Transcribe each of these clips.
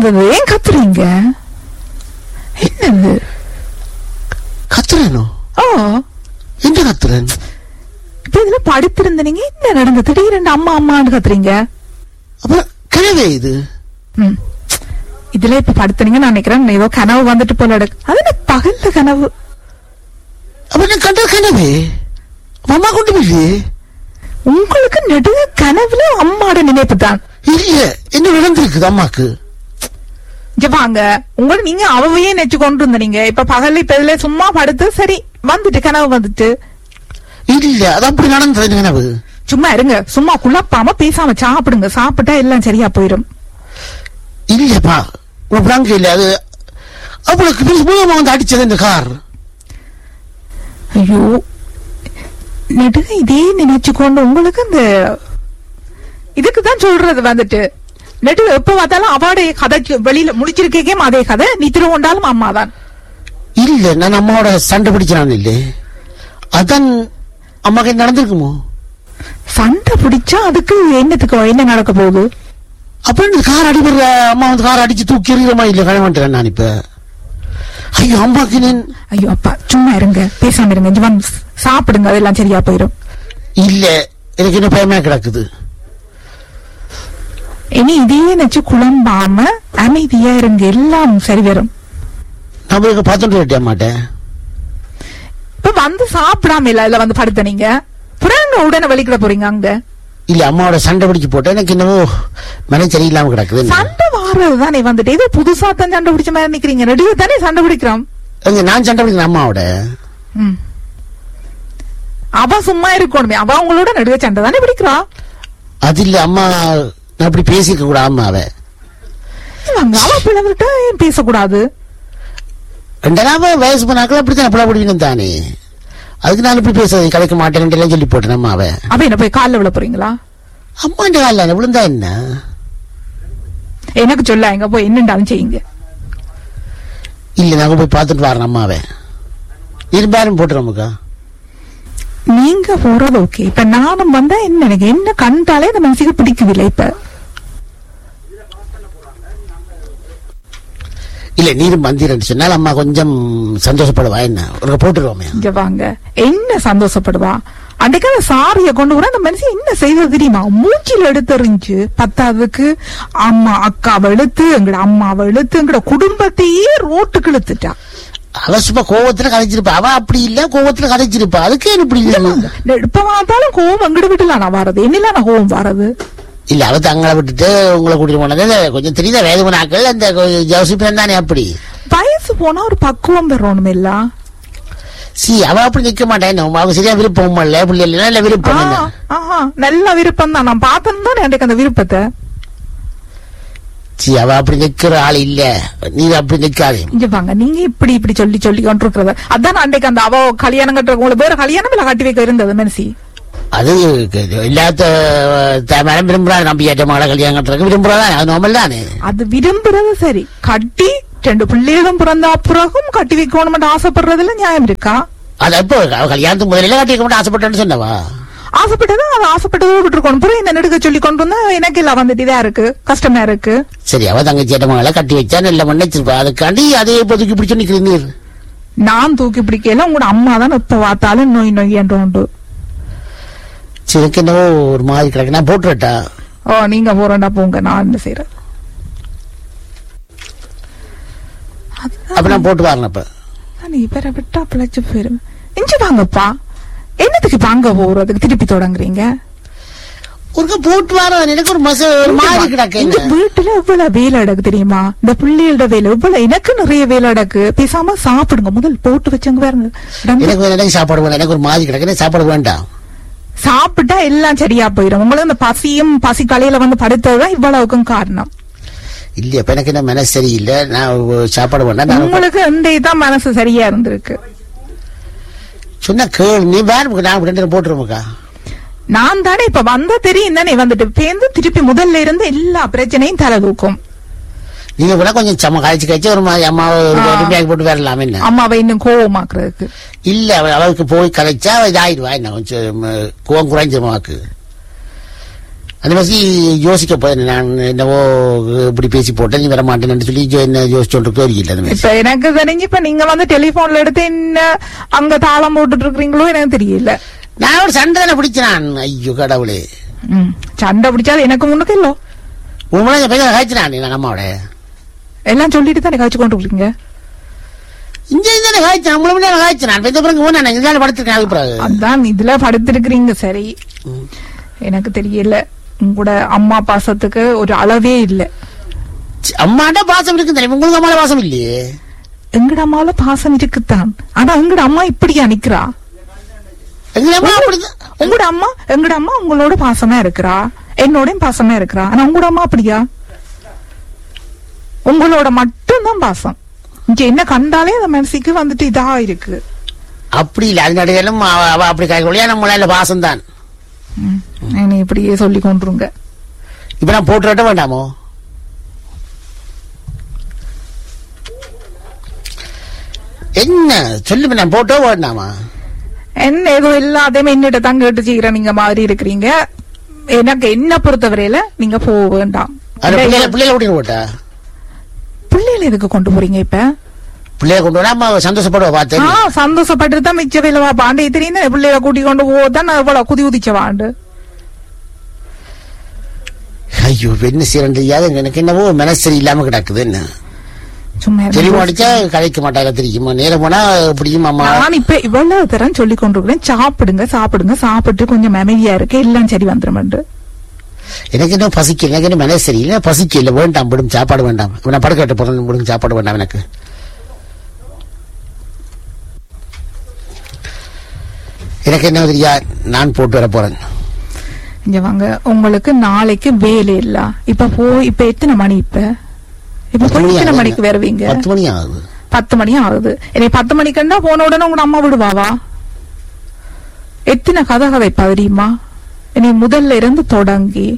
நடந்தது ஏன் கத்துறீங்க என்னது கத்துறேனோ ஓ என்ன கத்துறேன் இப்ப இதுல படுத்திருந்த நீங்க என்ன நடந்தது திடீரென்று அம்மா அம்மான்னு கத்துறீங்க அப்ப கனவே இது ம். இதுல இப்ப படுத்துனீங்க நான் நினைக்கிறேன் ஏதோ கனவு வந்துட்டு போல எடுக்கு அது என்ன பகல்ல கனவு அப்ப நான் கண்ட கனவே அம்மா கொண்டு போயிല്ലേ உங்களுக்கு நெடுக கனவுல அம்மாட நினைப்பு தான் இல்ல என்ன நடந்திருக்குது அம்மாக்கு இங்க வாங்க உங்களை நீங்க அவவையே நெச்சு கொண்டு இருந்தீங்க இப்ப பகல்ல இப்ப இதுல சும்மா படுத்து சரி வந்துட்டு கனவு வந்துட்டு இல்ல அது அப்படி நடந்தது கனவு சும்மா இருங்க சும்மா குழப்பாம பேசாம சாப்பிடுங்க சாப்பிட்டா எல்லாம் சரியா போயிரும் இல்லப்பா உனக்கு அங்க இல்ல அது அவளுக்கு மூலமா வந்து அடிச்சது இந்த கார் ஐயோ நெடுக இதே நினைச்சு கொண்டு உங்களுக்கு இந்த இதுக்கு தான் சொல்றது வந்துட்டு நெடுக எப்ப பார்த்தாலும் அவாடைய கதை சொ- வெளியில முடிச்சிருக்கே அதே கதை நீ திருவொண்டாலும் அம்மா தான் இல்ல நான் அம்மாவோட சண்டை பிடிச்சான் இல்ல அதான் அம்மாக்கு என்ன நடந்திருக்குமோ சண்டை பிடிச்சா அதுக்கு என்னத்துக்கு என்ன நடக்க போகுது அப்ப இந்த கார் அடிபடுற அம்மா வந்து கார் அடிச்சு தூக்கி எறிகிறமா இல்ல கழமாட்டேன் நான் இப்ப ஐயோ அம்மாக்கு நான் ஐயோ அப்பா சும்மா இருங்க பேசாம இருங்க இங்க வந்து சாப்பிடுங்க அதெல்லாம் சரியா போயிரும் இல்ல எனக்கு இன்னும் பயமா கிடக்குது இனி இதே நினைச்சு குழம்பாம அமைதியா இருங்க எல்லாம் சரி வரும் நம்ம இங்க பார்த்துட்டு விட்டே மாட்டேன் இப்ப வந்து சாப்பிடாம இல்ல இதுல வந்து படுத்த நீங்க புறாங்க உடனே வெளிக்கிட போறீங்க அங்க இல்ல அம்மாவோட சண்டை பிடிச்சு போட்டேன் எனக்கு என்னவோ மனம் சரியில்லாம கிடக்குது சண்டை வாடுறது தானே வந்துட்டு ஏதோ புதுசா தான் சண்டை பிடிச்ச மாதிரி நிக்கிறீங்க நடுவே தானே சண்டை பிடிக்கிறோம் எங்க நான் சண்டை பிடிக்கிறேன் அம்மாவோட ம். அவ சும்மா இருக்கணுமே அவ உங்களோட நடுவே சண்டை தானே பிடிக்கிறா அது இல்ல அம்மா நான் அப்படி பேசிக்க கூட அம்மாவை இவங்க அவ பிள்ளைகிட்ட ஏன் பேசக்கூடாது ரெண்டனாம வயசு பண்ணாக்கள் அப்படித்தான் அப்படா பிடிக்கணும் தானே அதுக்கு நான் இப்படி பேசுறது கிடைக்க மாட்டேன் சொல்லி போட்டேன் அம்மாவை அப்ப என்ன போய் கால்ல விழ போறீங்களா அம்மாண்ட காலில் விழுந்தா என்ன எனக்கு சொல்ல எங்க போய் என்னண்டாலும் செய்யுங்க இல்ல நாங்க போய் பார்த்துட்டு வரேன் அம்மாவை இருபாரும் போட்டுறோமுக்கா நீங்க போறது ஓகே இப்ப நானும் வந்தா என்ன எனக்கு என்ன கண்டாலே இந்த மனசுக்கு பிடிக்குதில்லை இப்ப இல்ல நீரும் மந்திரன்னு சொன்னால் அம்மா கொஞ்சம் சந்தோஷப்படுவா என்ன ஒரு போட்டுருவோமே இங்க வாங்க என்ன சந்தோஷப்படுவா அன்றைக்கு அந்த சாரிய கொண்டு கூட அந்த மனுஷன் என்ன செய்தது தெரியுமா மூச்சில் எடுத்தறிஞ்சு பத்தாவதுக்கு அம்மா அக்காவை இழுத்து எங்கட அம்மாவை இழுத்து எங்கட குடும்பத்தையே ரோட்டுக்கு இழுத்துட்டா அவ சும்மா கோவத்துல கதைச்சிருப்பா அவ அப்படி இல்ல கோவத்துல கதைச்சிருப்பா அதுக்கு என்ன இப்படி இப்ப பார்த்தாலும் கோவம் எங்கிட்ட விட்டுலாம் நான் வரது என்னல நான் கோவம் வரது இல்ல அவ தங்களை விட்டுட்டு உங்களை கூட்டிட்டு போனது கொஞ்சம் தெரியுதா வேதமனாக்கள் அந்த ஜோசிப்பன் தானே அப்படி வயசு போனா ஒரு பக்குவம் பெறணும் இல்ல சி அவ அப்படி நிக்க மாட்டேன் அவ சரியா விருப்பம் இல்ல பிள்ளை இல்ல விருப்பம் என்ன ஆஹா நல்ல விருப்பம் தான் நான் பார்த்தேன் தான் எனக்கு அந்த விருப்பத்தை சி அவ அப்படி நிக்கிற ஆள் இல்ல நீ அப்படி நிக்காதே இங்க வாங்க நீங்க இப்படி இப்படி சொல்லி சொல்லி கொண்டிருக்கிறத அதான் அன்றைக்கு அந்த அவ கல்யாணம் கட்டுற உங்களுக்கு வேற கல்யாணம் இல்ல கட்டி வைக்க இருந்தது மனசி அது இல்லாத மேடம் விரும்புறா நம்பி ஏற்ற மகளை கல்யாணம் கட்டுறதுக்கு விரும்புறதா அது நார்மல் தானே அது விரும்புறது சரி கட்டி ரெண்டு பிள்ளைகளும் பிறந்த பிறகும் கட்டி வைக்கணும் ஆசைப்படுறதுல நியாயம் இருக்கா அது இப்போ அவ கல்யாணத்துக்கு முதல்ல கட்டி வைக்க மாட்டேன் ஆசைப்பட்டேன்னு சொன்னவா ஆசைப்பட்டதா அது ஆசைப்பட்டதோட விட்டுருக்கணும் பிறகு இந்த நெடுக்க சொல்லி கொண்டு வந்தா எனக்கு எல்லாம் வந்துட்டு இதா இருக்கு கஷ்டமா இருக்கு சரி அவ தங்கச்சி ஏற்ற மகளை கட்டி வச்சா நல்ல மண்ணு வச்சிருப்பா அதுக்காண்டி அதே இப்போதைக்கு பிடிச்சு நிக்கிறீங்க நீர் நான் தூக்கி பிடிக்கல உங்களோட அம்மா தான் இப்ப பார்த்தாலும் நோய் நோய் என்று உண்டு சரி எனக்கு என்னவோ ஒரு மாதிரி கிடக்கு நான் போட்டுறட்டா ஓ நீங்க போறேன்டா போங்க நான் என்ன செய்யறேன் அப்ப நான் போட்டு வரேன் அப்ப நீ பேரை விட்டா பிழைச்சு போயிரும் இஞ்சி வாங்கப்பா என்னத்துக்கு வாங்க போறதுக்கு திருப்பி தொடங்குறீங்க ஒருக்கா போட்டு வரேன் எனக்கு ஒரு மச ஒரு மாதிரி கிடக்கு இந்த என்ன. வீட்டுல எவ்வளவு வேலை அடக்கு தெரியுமா இந்த பிள்ளைகளோட வேலை எவ்வளவு எனக்கு நிறைய வேலை அடக்கு பேசாம சாப்பிடுங்க முதல் போட்டு வச்சவங்க பாருங்க ரொம்ப எனக்கு வேற எனக்கு சாப்பாடு வேண்டாம் எனக்கு ஒரு மாதிரி கிடக்கு எனக்கு சாப்பாடு வேண்டாம் சாப்பிட்டா எல்லாம் சரியா போயிடும் உங்களுக்கு இந்த பசியும் பசி கலையில வந்து படுத்ததுதான் இவ்வளவுக்கும் காரணம் இல்ல இப்ப எனக்கு என்ன மனசு சரியில்லை நான் ஒரு சாப்பாடு வேண்டாம் நான் உங்களுக்கு இந்த இதான் மனசு சரியா இருந்திருக்கு சொன்ன கேள் நீ வேற நான் ரெண்டு நேரம் போட்டுருவோம்க்கா நான் தானே இப்ப வந்தா தெரியும் தானே வந்துட்டு பேருந்து திருப்பி முதல்ல இருந்து எல்லா பிரச்சனையும் தலை தூக்கும் நீங்க கூட கொஞ்சம் சம காய்ச்சி காய்ச்சி ஒரு மாதிரி அம்மா ஒரு ஆ. பேக் போட்டு வரலாம் என்ன அம்மாவை இன்னும் கோவமாக்குறதுக்கு இல்ல அவ- அவளுக்கு போய் கலைச்சா அவ இதாயிடுவா என்ன கொஞ்சம் ம, கோவம் குறைஞ்சிருமாக்கு அந்த மாதிரி யோசிக்க போறேன் நான் என்னவோ இப்படி பேசி போட்டேன் நீ வர மாட்டேன்னு சொல்லி ஜோ- என்ன யோசிச்சோண்டு தெரியல அந்த மாதிரி இப்ப எனக்கு தெரிஞ்சு இப்ப நீங்க வந்து டெலிபோன்ல எடுத்து என்ன அங்க தாளம் போட்டுட்டு இருக்கீங்களோ எனக்கு தெரியல நான் ஒரு சண்டை தானே பிடிச்சினான் ஐயோ கடவுளே ம். சண்டை பிடிச்சாது எனக்கு முன்னுக்கு இல்லோ உண்மையில பையன் காய்ச்சினான் எங்க அம்மாவோட எல்லாம் சொல்லிட்டு தானே காய்ச்சி கொண்டு இருக்கீங்க இங்க இருந்தானே காய்ச்சான் நம்மள முன்னாடி காய்ச்சினான் இப்ப இந்த பிறகு போனா இங்க படுத்திருக்கேன் அதுக்கு பிறகு அதான் இதுல படுத்திருக்கிறீங்க சரி எனக்கு தெரியல உங்களோட அம்மா பாசத்துக்கு ஒரு அளவே இல்ல சி, அம்மாட்ட பாசம் இருக்கு தெரியும் உங்களுக்கு அம்மால பாசம் இல்லையே எங்கட அம்மால பாசம் இருக்குத்தான் ஆனா எங்கட அம்மா இப்படியா நிக்கிறா எங்க அம்மா அப்படிதான் உங்களோட அம்மா எங்கட அம்மா உங்களோட பாசமா இருக்கிறா என்னோடயும் பாசமா இருக்கிறா ஆனா உங்களோட அம்மா அப்படியா உங்களோட மட்டும்தான் பாசம் இங்க என்ன கண்டாலே அந்த மனசுக்கு வந்துட்டு இதா இருக்கு அப்படி இல்ல அது நடுகளும் அவ அவ அப்படி காய்க்கொழியா நம்ம மேல பாசம் தான் ம். என்னை இப்படியே சொல்லி கொண்டுருங்க இப்ப நான் போட்டு விட்ட வேண்டாமோ என்ன சொல்லு நான் போட்டோ வேண்டாமா என்ன ஏதோ எல்லாத்தையுமே என்னிட்ட தான் கேட்டு செய்யற நீங்க மாதிரி இருக்கிறீங்க எனக்கு என்ன பொறுத்தவரையில நீங்க போக வேண்டாம் அது பிள்ளைல பிள்ளைல விட்டு போட்டா பிள்ளைகளை எதுக்கு கொண்டு போறீங்க இப்ப பிள்ளைய கொண்டு வர அம்மா சந்தோஷப்படுவா ஆ பார்த்தேன் சந்தோஷப்பட்டு தான் மிச்ச வேலை பாண்டே தெரியும் தானே பிள்ளைகளை கூட்டி கொண்டு போதான் நான் இவ்வளவு குதி உதிச்ச வாண்டு ஐயோ என்ன செய்யறது எனக்கு என்னவோ மனசு சரி இல்லாம கிடக்குது என்ன சும்மா இருங்க. தெளிவு அடிச்சா கலைக்க மாட்டாங்க தெரியுமா நேரம் போனா பிடிக்கும் அம்மா நான் இப்ப இவ்வளவு தரம் சொல்லி கொண்டிருக்கிறேன் சாப்பிடுங்க சாப்பிடுங்க சாப்பிட்டு கொஞ்சம் அமைதியா இருக்கு எல்லாம் சரி வந்துடும் எனக்கு என்ன பசிக்கல எனக்கு என்ன மனசு சரியில்லை பசிக்கல வேண்டாம் விடும் சாப்பாடு வேண்டாம் இப்ப நான் படுக்க கட்ட போறேன் விடும் சாப்பாடு வேண்டாம் எனக்கு எனக்கு என்ன தெரியா நான் போட்டு வர போறேன் இங்க வாங்க உங்களுக்கு நாளைக்கு வேலை இல்ல இப்ப போ இப்ப எத்தனை மணி இப்ப இப்ப பத்து போய் மணி எத்தனை ஆகுது. மணிக்கு வருவீங்க பத்து மணி ஆகுது பத்து மணி ஆகுது என்னை பத்து மணிக்குன்னா போன உடனே உங்க அம்மா விடுவாவா எத்தனை கதை கதைப்பா தெரியுமா இனி முதல்ல இருந்து தொடங்கி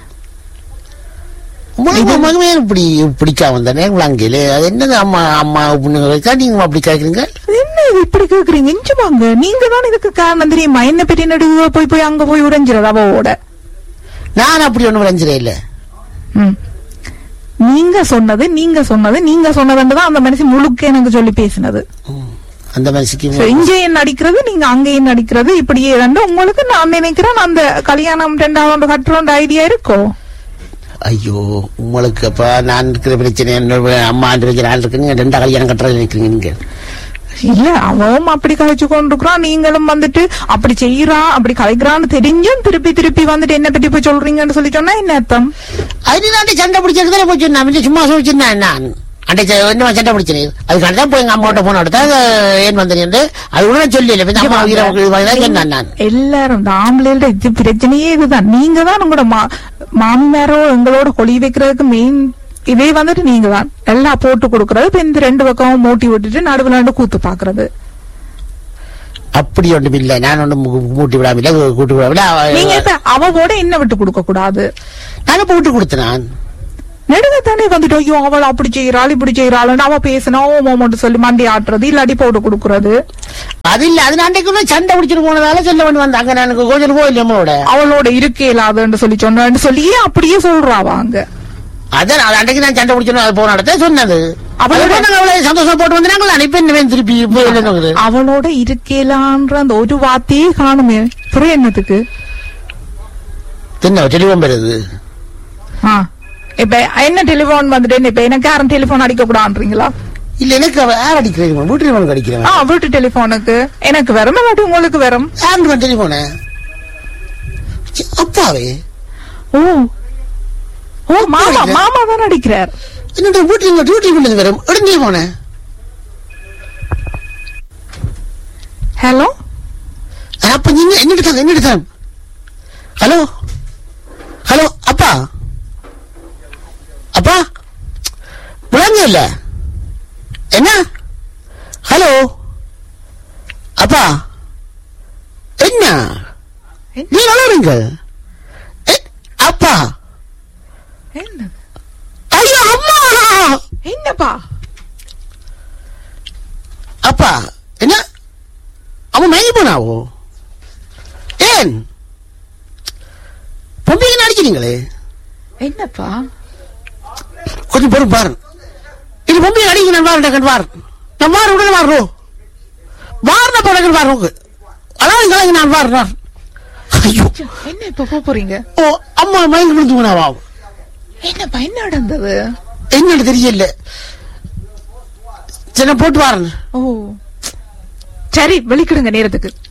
உங்களுக்கு மகமே இப்படி பிடிக்காம தானே விளங்கல அது என்னது அம்மா அம்மா பொண்ணுங்களுக்கா நீங்க அப்படி கேக்குறீங்க அது என்ன இது இப்படி கேக்குறீங்க இஞ்சு வாங்க நீங்க தான் இதுக்கு காரணம் தெரியுமா என்ன பெரிய நடுவ போய் போய் அங்க போய் உடைஞ்சிரது அவவோட நான் அப்படி ஒண்ணு விளைஞ்சிடே இல்ல ம். நீங்க சொன்னது நீங்க சொன்னது நீங்க சொன்னதுன்றதான் அந்த மனுஷன் முழுக்க எனக்கு சொல்லி பேசினது அந்த மனசுக்கு So, இங்கேயும் நடிக்கிறது நீங்க அங்கேயும் நடிக்கிறது இப்படியே ரெண்டு உங்களுக்கு நான் நினைக்கிறேன் அந்த கல்யாணம் ரெண்டாவது கட்டுறோம் ஐடியா இருக்கோ ஐயோ உங்களுக்கு அப்ப நான் இருக்கிற பிரச்சனை என்னோட அம்மா பிரச்சனை ஆள் இருக்கு நீங்க ரெண்டா கல்யாணம் கட்டுறது நினைக்கிறீங்க நீங்க இல்ல அவன் அப்படி கழிச்சு கொண்டிருக்கிறான் நீங்களும் வந்துட்டு அப்படி செய்யறான் அப்படி கலைக்கிறான்னு தெரிஞ்சும் திருப்பி திருப்பி வந்துட்டு என்ன பத்தி போய் சொல்றீங்கன்னு சொல்லி சொன்னா என்ன அர்த்தம் அது நான் சண்டை பிடிச்சிருக்கே போச்சு நான் வந்து சும்மா சொல்லிச்சிருந்தேன் நான் அன்றை என்ன சண்டை பிடிச்சேன் அதுக்காக தான் போய் எங்க அம்மாவோட போன எடுத்தா ஏன் வந்தேன் அது கூட சொல்லல இப்ப அம்மா உயிரை சொன்னேன் நான் எல்லாரும் இந்த ஆம்பளையோட இது பிரச்சனையே இதுதான் நீங்க தான் உங்களோட மா மாமியாரோ எங்களோட கொழி வைக்கிறதுக்கு மெயின் இதே வந்துட்டு நீங்க தான் எல்லாம் போட்டு கொடுக்கறது இப்ப இந்த ரெண்டு பக்கமும் மூட்டி விட்டுட்டு நடுவுல ரெண்டு கூத்து பாக்குறது அப்படி ஒன்றும் இல்லை நான் ஒன்றும் மூட்டி விடாம இல்லை கூட்டி விடாம நீங்க இப்ப அவவோட என்ன விட்டு கொடுக்க கூடாது நான் இப்ப விட்டு கொடுத்தேன் நான் நெடுங்க தானே வந்துட்டு ஐயோ அவள் அப்படி செய்யறாள் இப்படி செய்யறாள் அவ பேசினா ஓமோமோட்டு சொல்லி மண்டி ஆட்டுறது இல்லாட்டி போட்டு கொடுக்கறது அது இல்ல அது நான் அன்றைக்கு சண்டை பிடிச்சிட்டு போனதால சொல்ல வேண்டி வந்தாங்க நான் எனக்கு கொஞ்சம் போயில்ல அம்மாவோட அவளோட இருக்கே இல்லாதன்னு சொல்லி சொன்னான்னு சொல்லியே அப்படியே சொல்றாவா அங்க அதான் அது அன்றைக்கு நான் சண்டை பிடிச்சணும் அது போன இடத்த சொன்னது அவளோட- அவளோட நாங்க அவ்வளவு சந்தோஷம் போட்டு வந்தாங்க நான் இப்ப என்ன திருப்பி இப்ப என்ன அவளோட இருக்கேலான்ற அந்த ஒரு வார்த்தையே காணுமே புரிய என்னத்துக்கு தின்ன டெலிஃபோன் பெறுது ஆ. இப்ப என்ன டெலிபோன் வந்துட்டு இப்ப எனக்கு யாரும் டெலிபோன் அடிக்க கூடாதுன்றீங்களா இல்ல எனக்கு அவ யார் அடிக்கிறேன் வீட்டு டெலிஃபோன் அடிக்கிறேன் ஆ வீட்டு டெலிபோனுக்கு எனக்கு வரும் இல்லாட்டி உங்களுக்கு வரும் யாருக்கு டெலிஃபோனு அப்பாவே ஓ ஓ மாமா மாமா தான் அடிக்கிறார் என்னோட வீட்டுல டியூட்டி பண்ணது வரும் இடஞ்சே போனேன் ஹலோ அப்ப நீங்க என்ன எடுத்தாங்க என்ன எடுத்தாங்க ஹலோ ஹலோ அப்பா அப்பா விளங்க இல்ல என்ன ஹலோ அப்பா என்ன நீ நல்லா இருங்க எ- அப்பா என்ன ஐயோ அம்மா என்னப்பா அப்பா என்ன அவன் மயங்கி போனாவோ ஏன் பொம்பளைங்க அடிச்சு அடிக்கிறீங்களே என்னப்பா கொஞ்சம் பொறுப்பு பாரு இது பொம்மையை அடிங்க நான் வாரு டக்கன் வாரு நான் வாரு உடனே வாரு வாருன படகு வாரு உங்க அதான் கலங்க நான் வாரு வாரு ஐயோ என்ன இப்ப போப் போறீங்க ஓ அம்மா மயங்கி விழுந்துவனா வா என்னப்பா என்ன நடந்தது என்னன்னு தெரியல சரி நான் போட்டு வாரேன் ஓ சரி வெளிக்கிடுங்க நேரத்துக்கு